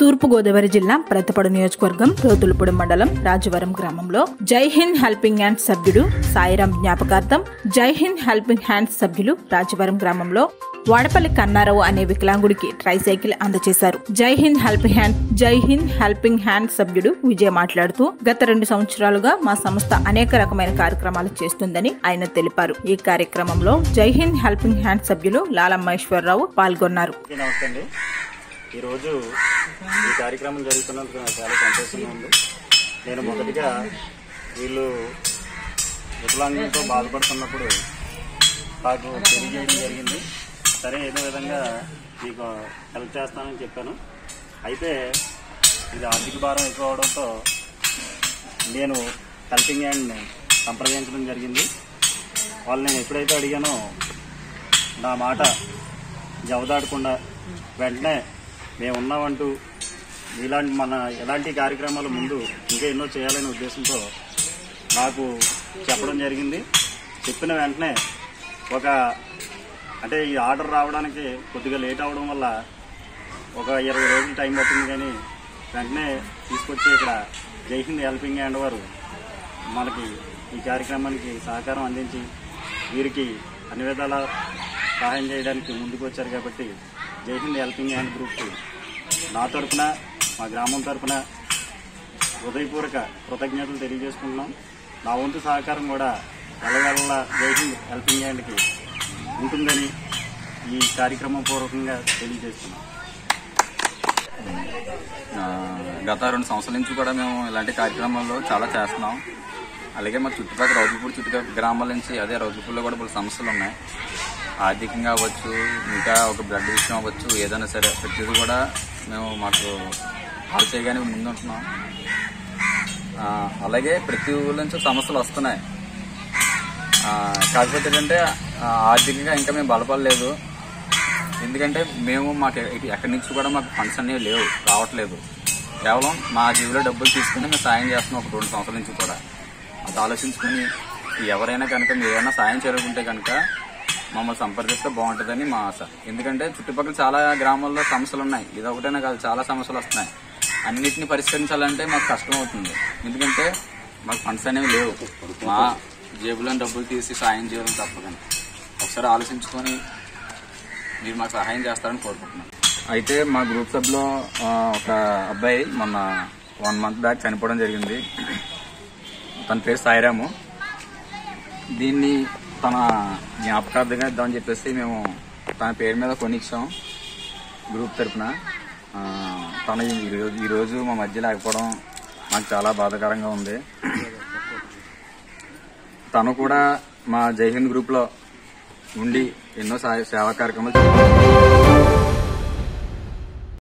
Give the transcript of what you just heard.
తూర్పుగోదావరి జిల్లా ప్రతిపడు నియోజకవర్గం రోతులపూడి మండలం రాజవరం గ్రామంలో జై హింద్ హెల్పింగ్ హ్యాండ్స్ సభ్యుడు సాయిరాం జ్ఞాపకార్థం జై హింద్ హెల్పింగ్ హ్యాండ్స్ సభ్యులు రాజవరం గ్రామంలో వాడపల్లి కన్నారావు అనే వికలాంగుడికి ట్రైసైకిల్ అందజేశారు జై హింద్ హెల్పింగ్ హ్యాండ్ జై హింద్ హెల్పింగ్ హ్యాండ్ సభ్యుడు విజయ్ మాట్లాడుతూ గత రెండు సంవత్సరాలుగా మా సంస్థ అనేక రకమైన కార్యక్రమాలు చేస్తుందని ఆయన తెలిపారు ఈ కార్యక్రమంలో జై హింద్ హెల్పింగ్ హ్యాండ్ సభ్యులు లాలం మహేశ్వరరావు పాల్గొన్నారు అందరికీ నమస్తే అండి ఈరోజు ఈ కార్యక్రమం జరుగుతున్నందుకు నాకు చాలా సంతోషంగా ఉంది నేను మొదటిగా వీళ్ళు వికలాంగులతో బాధపడుతున్నప్పుడు నాకు తెలియజేయడం జరిగింది సరే ఏదో విధంగా మీకు హెల్ప్ చేస్తానని చెప్పాను అయితే ఇది ఆర్థిక భారం ఎక్కువ అవడంతో నేను హెల్పింగ్ హ్యాండ్ని సంప్రదించడం జరిగింది వాళ్ళు నేను ఎప్పుడైతే అడిగానో నా మాట జవదాడకుండా వెంటనే మేము ఉన్నామంటూ ఇలాంటి మన ఎలాంటి కార్యక్రమాలు ముందు ఇంకా ఎన్నో చేయాలనే ఉద్దేశంతో నాకు చెప్పడం జరిగింది చెప్పిన వెంటనే ఒక అంటే ఈ ఆర్డర్ రావడానికి కొద్దిగా లేట్ అవడం వల్ల ఒక ఇరవై రోజులు టైం పట్టింది కానీ వెంటనే తీసుకొచ్చి ఇక్కడ జై హింద్ హెల్పింగ్ హ్యాండ్ వారు మనకి ఈ కార్యక్రమానికి సహకారం అందించి వీరికి అన్ని విధాల సహాయం చేయడానికి ముందుకు వచ్చారు కాబట్టి జై హింద్ హెల్పింగ్ హ్యాండ్ గ్రూప్కి నా తరపున మా గ్రామం తరపున హృదయపూర్వక కృతజ్ఞతలు తెలియజేసుకుంటున్నాం నా వంతు సహకారం కూడా ఎల్లవెల్ల జై హింద్ హెల్పింగ్ హ్యాండ్కి ఉంటుందని ఈ కార్యక్రమం పూర్వకంగా తెలియజేస్తున్నాం ఆ, గత రెండు సంవత్సరాల నుంచి కూడా మేము ఇలాంటి కార్యక్రమాల్లో చాలా చేస్తున్నాం అలాగే మా చుట్టుపక్కల రౌతులపూడి చుట్టుపక్కల గ్రామాల నుంచి అదే రౌతులపూడిలో కూడా కొన్ని సమస్యలు ఉన్నాయి ఆర్థికంగా అవ్వచ్చు ఇంకా ఒక బ్లడ్ విషయం అవ్వచ్చు ఏదైనా సరే ప్రతిదీ కూడా మేము మాకు ఆల్ చేయగానే ముందు ఉంటున్నాం ఆ, అలాగే ప్రతి ఊళ్ళ నుంచి సమస్యలు వస్తున్నాయి ఆ, కాకపోతే ఏంటంటే ఆ, ఆర్థికంగా ఇంకా మేము బలపడలేదు ఎందుకంటే మేము మాకు ఎ- ఎక్కడి నుంచి కూడా మాకు ఫండ్స్ అనేవి లేవు రావట్లేదు కేవలం మా జీవిలో డబ్బులు తీసుకుని మేము సాయం చేస్తున్నాం ఒక రెండు సంవత్సరాల నుంచి కూడా అది ఆలోచించుకుని ఎవరైనా కనుక మీరైనా సాయం చేరుకుంటే కనుక మమ్మల్ని సంప్రదిస్తే బాగుంటుందని మా ఆశ ఎందుకంటే చుట్టుపక్కల చాలా గ్రామాల్లో సమస్యలు ఉన్నాయి ఇది ఒకటైనా కాదు చాలా సమస్యలు వస్తున్నాయి అన్నిటిని పరిష్కరించాలంటే మాకు కష్టం అవుతుంది ఎందుకంటే మాకు ఫండ్స్ అనేవి లేవు మా జేబులో డబ్బులు తీసి సాయం చేయడం తప్పదని ఒకసారి ఆలోచించుకొని మీరు మాకు సహాయం చేస్తారని కోరుకుంటున్నాను అయితే మా గ్రూప్ సభ్లో ఆ, ఒక అబ్బాయి మొన్న వన్ మంత్ బ్యాక్ చనిపోవడం జరిగింది తన పేరు సాయిరాము దీన్ని తన జ్ఞాపకార్థంగా ఇద్దామని చెప్పేసి మేము తన పేరు మీద కొనిచ్చాం గ్రూప్ తరపున ఆ, తన ఈరోజు ఈరోజు మా మధ్య లేకపోవడం మాకు చాలా బాధాకరంగా ఉంది తను కూడా మా జై హింద్ గ్రూప్లో ఉండి ఎన్నో సహాయ సేవా కార్యక్రమాలు చేస్తున్నారు.